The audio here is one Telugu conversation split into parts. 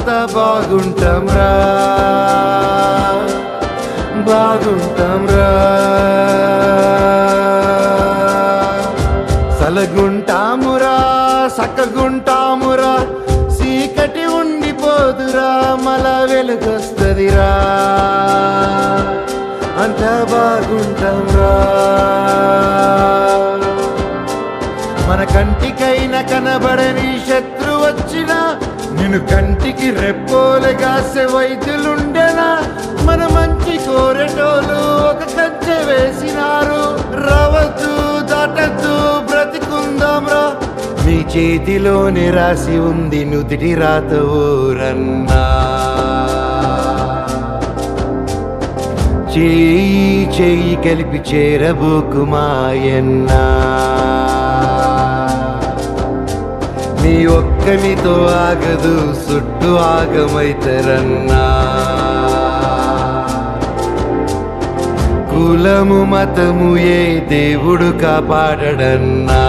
అంతా బాగుంటాం రా బాగుంటాం రా సలగుంటామురా సక్కగుంటామురా చీకటి ఉండిపోదురా మల వెలుగొస్తదిరా అంత బాగుంటాం రా మన కంటికైన కనబడని శత్రు వచ్చినా నేను కంటికి రెప్పోలుగాసే వైద్యులుండెనా మన మంచి కోరెటోలు ఒక కంచె వేసినారు రవద్దు దాటద్దు బ్రతికుందాం రా మీ చేతిలోనే రాసి ఉంది నుదిటి రాత ఊరన్నా చేయి చేయి కలిపి చేరబోకు మాయన్నా నీ ఒక్కనితో ఆగదు సుట్టు ఆగమైతరన్నా కులము మతము ఏ దేవుడు కాపాడడన్నా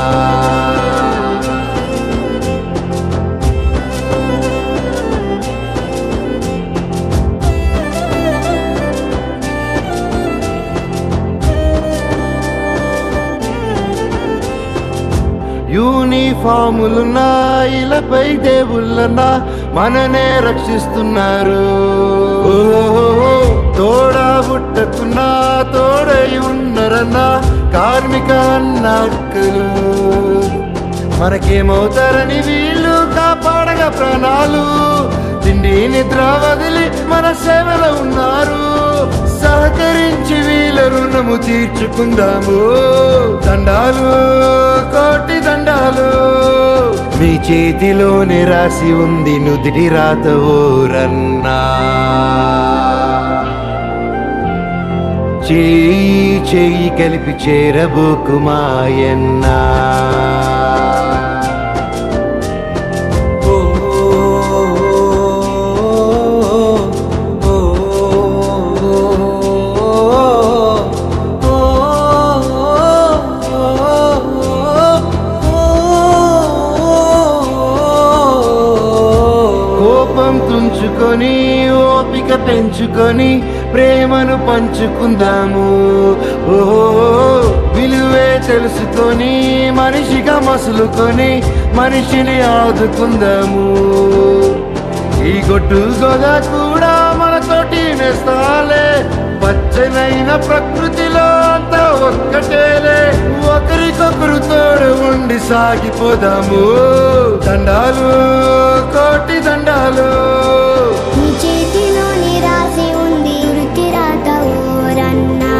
యూనిఫాములున్నా ఇలపై దేవుళ్ళన్నా మననే రక్షిస్తున్నారు ఓహో తోడా బుట్టకున్నా తోడై ఉన్నరన్నా కార్మిక అన్నక్కలు మనకేమవుతారని వీళ్ళు కాపాడగా ప్రాణాలు తిండి నిద్ర వదిలి మన సేవలో ఉన్నారు సహకరించి వీళ్ళ రుణము తీర్చుకుందాము దండాలు కోటి దండాలు మీ చేతిలోనే రాసి ఉంది నుదిటి రాత ఊరన్నా చేయి చేయి కలిపి చేరబోకు మాయన్నా కోపం తుంచుకొని ఓపిక పెంచుకొని ప్రేమను పంచుకుందాము ఓహో విలువే తెలుసుకొని మనిషిగా మసులుకొని మనిషిని ఆదుకుందాము ఈ గొడ్డు గొద కూడా మనతోటి నేస్తాలే పచ్చనైన ప్రకృతిలో అంతా ఒక్కటేలే ఒకరికొకరు తోడు ఉండి సాగిపోదాము దండాలు కోటి దండాలు నీ చేతిలోని రాసి ఉంది వృత్తి రాత ఊరన్నా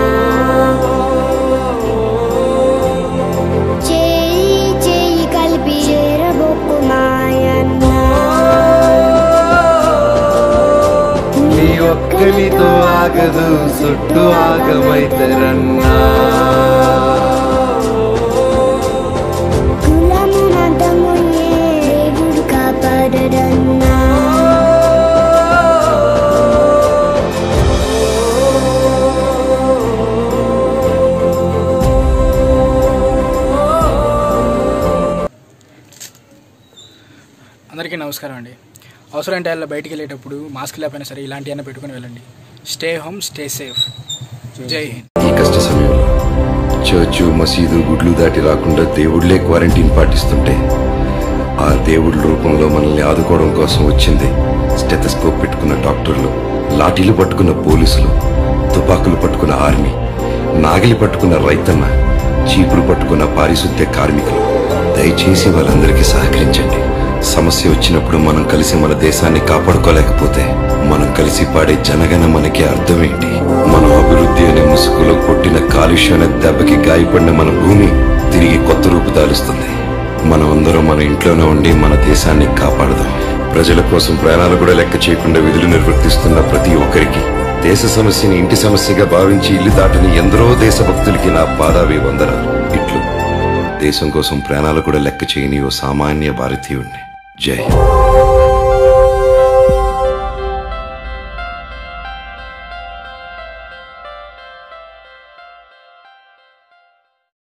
చేయి చేయి కలిపి చేరబొక్కు మాయన్నా నీ ఒక్కనితో ఆగదు చుట్టూ ఆగమైతరన్నా కులము మతము ఏ దేవుడు కాపాడడన్నా అందరికీ నమస్కారం అండి అవసరం టైంలో బయటికి వెళ్ళేటప్పుడు మాస్క్ లేకపోయినా సరే ఇలాంటివన్నీ పెట్టుకుని వెళ్ళండి స్టే హోమ్ స్టే సేఫ్ జై హింద్ ఈ కష్ట సమయంలో చర్చు మసీదు గుడ్లు దాటి రాకుండా దేవుళ్లే క్వారంటైన్ పాటిస్తుంటే ఆ దేవుడి రూపంలో మనల్ని ఆదుకోవడం కోసం వచ్చింది స్టెథస్కోప్ పెట్టుకున్న డాక్టర్లు లాఠీలు పట్టుకున్న పోలీసులు తుపాకులు పట్టుకున్న ఆర్మీ నాగిలి పట్టుకున్న రైతన్న చీపురు పట్టుకున్న పారిశుద్ధ్య కార్మికులు దయచేసి వాళ్ళందరికీ సహకరించండి సమస్య వచ్చినప్పుడు మనం కలిసి మన దేశాన్ని కాపాడుకోలేకపోతే మనం కలిసి పాడే జనగణ మనకి అర్థమేంటి మనం అభివృద్ధి అనే ముసుగులో కొట్టిన కాలుష్యం అనే దెబ్బకి గాయపడిన మన భూమి తిరిగి కొత్త రూపు దాలుస్తుంది మనం అందరం మన ఇంట్లోనే ఉండి మన దేశాన్ని కాపాడదాం ప్రజల కోసం ప్రాణాలు కూడా లెక్క చేయకుండా విధులు నిర్వర్తిస్తున్న ప్రతి ఒక్కరికి దేశ సమస్యని ఇంటి సమస్యగా భావించి ఇల్లు దాటని ఎందరో దేశభక్తులకి నా పాదావి వందనాలు ఇట్లు దేశం కోసం ప్రాణాలు కూడా లెక్క చేయని ఓ సామాన్య భారతీయుణ్ణి జై హింద్